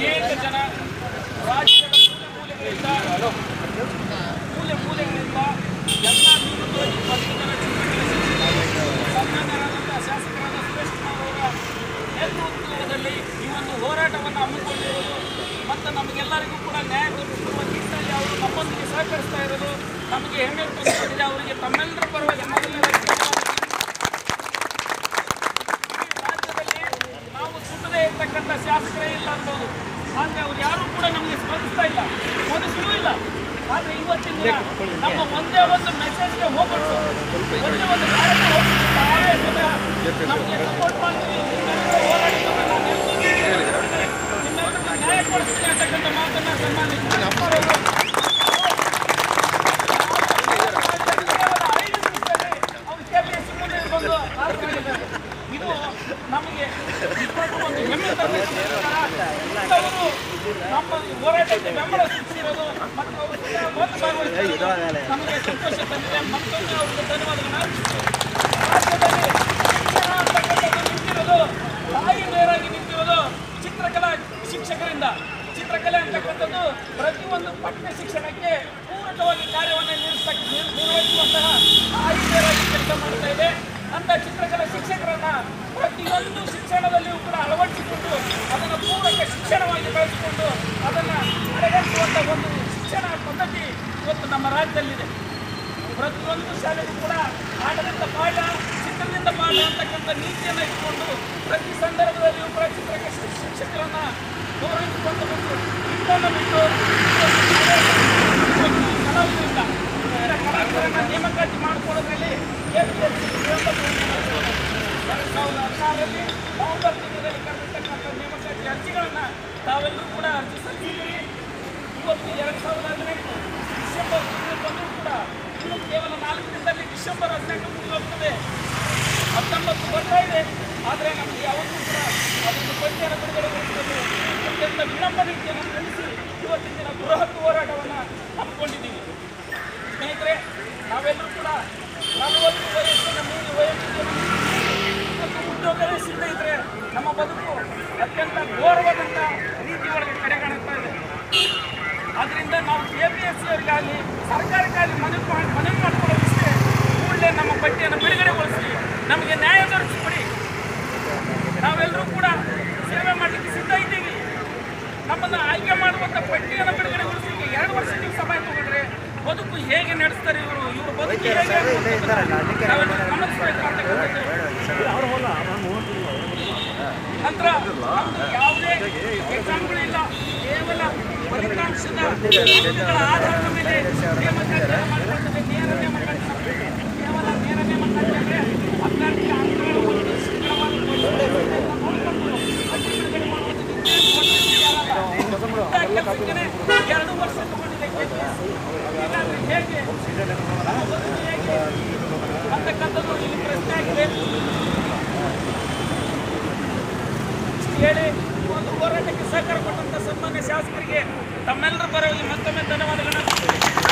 ಅನೇಕ ಜನ ರಾಜ್ಯದ ಮೂಲೆ ಮೂಲೆಗಳಿಂದ ಮೂಲೆ ಮೂಲೆಗಳಿಂದ ಎಲ್ಲ ನಿವೃತ್ತವಾಗಿ ಪಕ್ಷದ ಸನ್ಮಾನ್ಯರಾದಂಥ ಶಾಸಕರಾದ ಸುರೇಶ್ ಕುಮಾರ್ ಅವರ ನೇತೃತ್ವದಲ್ಲಿ ಈ ಒಂದು ಹೋರಾಟವನ್ನು ಹಮ್ಮಿಕೊಂಡಿರುವುದು ಮತ್ತು ನಮಗೆಲ್ಲರಿಗೂ ಕೂಡ ನ್ಯಾಯ ದೊರಕಿಸುವ ನಿಟ್ಟಿನಲ್ಲಿ ಅವರು ನಮ್ಮೊಂದಿಗೆ ಸಹಕರಿಸ್ತಾ ಇರೋದು ನಮಗೆ ಹೆಮ್ಮೆ ತಂದಿದೆ ಅವರಿಗೆ ತಮ್ಮೆಲ್ಲರ ಪರವಾಗಿ ಮೊದಲನೇ ರಾಜ್ಯದಲ್ಲಿ ನಾವು ಸುಮ್ಮನೆ ಇರ್ತಕ್ಕಂಥ ಶಾಸಕರೇ ಇಲ್ಲ ಅನ್ಬೋದು ಆದ್ರೆ ಅವ್ರು ಯಾರು ಕೂಡ ನಮಗೆ ಸ್ಪಂದಿಸ್ತಾ ಇಲ್ಲ ಸ್ಪಂದಿಸಲೂ ಇಲ್ಲ ಆದ್ರೆ ಇವತ್ತಿನ ದಿನ ನಮ್ಮ ಒಂದೇ ಒಂದು ಮೆಸೇಜ್ಗೆ ಹೋಗ್ಬಿಟ್ಟು ಒಂದೇ ಒಂದು ಕಾರ್ಯಕ್ರಮ ಹೋಗ್ಬಿಟ್ಟು ತಾವೇ ಸ್ವತಃ ನಮಗೆ ಸಪೋರ್ಟ್ ಮಾಡ್ತೀವಿ ನಿಮ್ಮೆಲ್ಲರ ಹೋರಾಟವನ್ನು ನಾನು ನೆರವೇರಿಸ್ತೀನಿ. ನಿಮ್ಮೆಲ್ಲರಿಗೂ ನ್ಯಾಯ ಕೊಡಿಸ್ತೀನಿ ಅಂತಕ್ಕಂಥ ಮಾತನ್ನ ಸನ್ಮಾನ್ಯ ಕುಮಾರ್ ಅವರು ಅವರು KPSC ಮುಂದೆ ಬಂದು ಆಯ್ಕೆ ಮಾಡಿದ್ದಾರೆ. ಇದು ನಮಗೆ ನಿಜವಾಗ್ಲೂ ಒಂದು ಹೆಮ್ಮೆ ತರಬೇತಿ ಅವರು ನಮ್ಮ ಹೋರಾಟಕ್ಕೆ ಬೆಂಬಲ ಸೂಚಿಸಿರೋದು ಮತ್ತು ಅವರು ಕೂಡ ಬಂದು ಭಾಗವಹಿಸಿರೋದು ನಮಗೆ ಸಂತೋಷ ತಂದಿದೆ ಮತ್ತೊಮ್ಮೆ ಅವರಿಗೆ ಧನ್ಯವಾದಗಳನ್ನ ರಾಜ್ಯದಲ್ಲಿ ಶಿಕ್ಷಣ ಅಂತಕ್ಕಂಥದ್ದು ನಿಂತಿರೋದು ತಾಯಿ ಬೇರಾಗಿ ನಿಂತಿರೋದು ಚಿತ್ರಕಲಾ ಶಿಕ್ಷಕರಿಂದ ಚಿತ್ರಕಲೆ ಅಂತಕ್ಕಂಥದ್ದು ಪ್ರತಿಯೊಂದು ಪಠ್ಯ ಶಿಕ್ಷಣಕ್ಕೆ ಪೂರಕವಾಗಿ ಕಾರ್ಯವನ್ನು ನಿರ್ವಹಿಸಕ್ ನಿರ್- ನಿರ್ವಹಿಸುವಂತಹ ತಾಯಿ ಬೇರಾಗಿ ಕೆಲಸ ಮಾಡ್ತಾ ಇದೆ ಅಂತ ಚಿತ್ರಕಲಾ ಶಿಕ್ಷಕರನ್ನ ಪ್ರತಿಯೊಂದು ಶಿಕ್ಷಣದಲ್ಲಿಯೂ ಕೂಡ ಅಳವಡಿಸಿಕೊಂಡು ಅದನ್ನು ಪೂರಕ ಶಿಕ್ಷಣವಾಗಿ ಬೆಳೆಸಿಕೊಂಡು ಅದನ್ನು ನಡೆಸುವಂಥ ಒಂದು ಶಿಕ್ಷಣ ಪದ್ಧತಿ ಇವತ್ತು ನಮ್ಮ ರಾಜ್ಯದಲ್ಲಿದೆ ಪ್ರತಿಯೊಂದು ಶಾಲೆಗೂ ಕೂಡ ಆಟದಿಂದ ಪಾಠ ಚಿತ್ರದಿಂದ ಪಾಠ ಅಂತಕ್ಕಂಥ ನೀತಿಯನ್ನು ಇಟ್ಕೊಂಡು ಪ್ರತಿ ಸಂದರ್ಭದಲ್ಲಿಯೂ ಕೂಡ ಚಿತ್ರಕ ಶಿ- ಶಿಕ್ಷಕರನ್ನ ಗೌರವಿಸಿಕೊಂಡು ಬಂದು ಇದನ್ನು ಬಿಟ್ಟು ಇವತ್ತು ಕಲಾವಿದರಿಂದ ಇತರ ಕಲಾವಿದರನ್ನ ನೇಮಕಾತಿ ಮಾಡಿಕೊಳ್ಳೋದ್ರಲ್ಲಿ ಎರಡು ಸಾವಿರದ ಹದಿನಾರರಲ್ಲಿ ನವೆಂಬರ್ ತಿಂಗಳಲ್ಲಿ ಕರೆದಿರ್ತಕ್ಕಂಥ ನೇಮಕಾತಿ ಅರ್ಜಿಗಳನ್ನು ತಾವೆಲ್ಲರೂ ಕೂಡ ಅರ್ಜಿ ಸಲ್ಲಿಸಿದ್ದೀರಿ ಇವತ್ತು ಎರಡು ಸಾವಿರದ ಹದಿನೆಂಟು ಡಿಸೆಂಬರ್ ತಿಂಗಳು ಬಂದರೂ ಕೂಡ ಇನ್ನು ಕೇವಲ ನಾಲ್ಕು ದಿನದಲ್ಲಿ ಡಿಸೆಂಬರ್ ಹದಿನೆಂಟು ಮುಗಿದೋಗ್ತದೆ ಹತ್ತೊಂಬತ್ತು ಬರ್ತಾ ಇದೆ ಆದರೆ ನಮಗೆ ಯಾವತ್ತೂ ಕೂಡ ಅದೊಂದು ಪಠ್ಯನ ಬಿಡುಗಡೆಗೊಳಿಸಲು ಅತ್ಯಂತ ವಿಳಂಬ ರೀತಿಯನ್ನು ನಡೆಸಿ ಇವತ್ತಿನ ದಿನ ಬೃಹತ್ ಹೋರಾಟವನ್ನು ಹಮ್ಮಿಕೊಂಡಿದ್ದೀವಿ ಸ್ನೇಹಿತರೆ ನಾವೆಲ್ಲರೂ ಕೂಡ ನಲವತ್ತು ವಯಸ್ಸಿನ ಮೀರಿ ವಯಸ್ಸಿಗೆ ಇವತ್ತು ಉದ್ಯೋಗವೇ ಸಿಗದೇ ಇದ್ರೆ ನಮ್ಮ ಬದುಕು ಅತ್ಯಂತ ಘೋರವಾದಂಥ ರೀತಿ ಒಳಗೆ ಕಡೆಗಾಣುತ್ತಾ ಇದೆ ಅದರಿಂದ ನಾವು ಕೆ ಪಿ ಎಸ್ ಸಿ ಅವರಿಗಾಗಲಿ ಸರ್ಕಾರಕ್ಕಾಗಲಿ ಮನವಿ ಮಾಡಿ ಮನವಿ ಮಾಡ್ಕೊಳ್ಳೋದಿಷ್ಟೇ ಕೂಡಲೇ ನಮ್ಮ ಪಟ್ಟಿಯನ್ನು ಬಿಡುಗಡೆಗೊಳಿಸಿ ನಮಗೆ ನ್ಯಾಯ ದೊರಕಿಸಿಕೊಡಿ ನಾವೆಲ್ಲರೂ ಕೂಡ ಸೇವೆ ಮಾಡಲಿಕ್ಕೆ ಸಿದ್ಧ ಇದ್ದೀವಿ ನಮ್ಮನ್ನು ಆಯ್ಕೆ ಮಾಡುವಂಥ ಪಟ್ಟಿಯನ್ನು ಬಿಡುಗಡೆಗೊಳಿಸಲಿಕ್ಕೆ ಎರಡು ವರ್ಷ ನೀವು ಸಮಯ ತಗೊಂಡ್ರೆ ಬದುಕು ಹೇಗೆ ನಡೆಸ್ತಾರೆ ಇವರು ಇವರು ಬದುಕು ಹೇಗೆ ಅನ್ನುವಂಥದ್ದನ್ನ ನಾವೆಲ್ಲರೂ ಗಮನಿಸಬೇಕು ಅಂತಕ್ಕಂಥದ್ದು ನಂತರ ನಮ್ದು ಯಾವುದೇ ಎಕ್ಸಾಮ್ಗಳಿಲ್ಲ ಕೇವಲ ಫಲಿತಾಂಶದ ಅಂಕಗಳ ಆಧಾರದ ಮೇಲೆ ನೇಮಕಾತಿಯನ್ನು ಮಾಡಿಕೊಳ್ತದೆ ನೇರ ನೇಮಕಾತಿ ನಮ್ದು. ಕೇವಲ ನೇರ ನೇಮಕಾತಿ ಅಂದರೆ ಅಭ್ಯರ್ಥಿಯ ಅಂಕಗಳ ಒಂದು ಶೇಕಡಾವಾರು ನೋಡಿಕೊಂಡು ಅರ್ಜಿ ಬಿಡುಗಡೆ ಮಾಡುವಂಥದ್ದು ಇದೇ ಒಂದು ವಿಚಾರ ಅಲ್ಲ. ಇಂಥ ಕೆಲಸಕ್ಕೇನೆ ಎರಡು ವರ್ಷ ತಗೊಂಡಿದೆ KPSC. ಹೀಗಾದ್ರೆ ಹೇಗೆ ನಮ್ಮ ಬದುಕು ಹೇಗೆ ಅಂತಕ್ಕಂಥದ್ದು ಇಲ್ಲಿ ಪ್ರಶ್ನೆ ಆಗಿದೆ ಇಷ್ಟು ಹೇಳಿ ಈ ಒಂದು ಹೋರಾಟಕ್ಕೆ ಸಹಕಾರ ಕೊಟ್ಟಂತ ಸನ್ಮಾನ್ಯ ಶಾಸಕರಿಗೆ ತಮ್ಮೆಲ್ಲರ ಪರವಾಗಿ ಮತ್ತೊಮ್ಮೆ ಧನ್ಯವಾದಗಳನ್ನ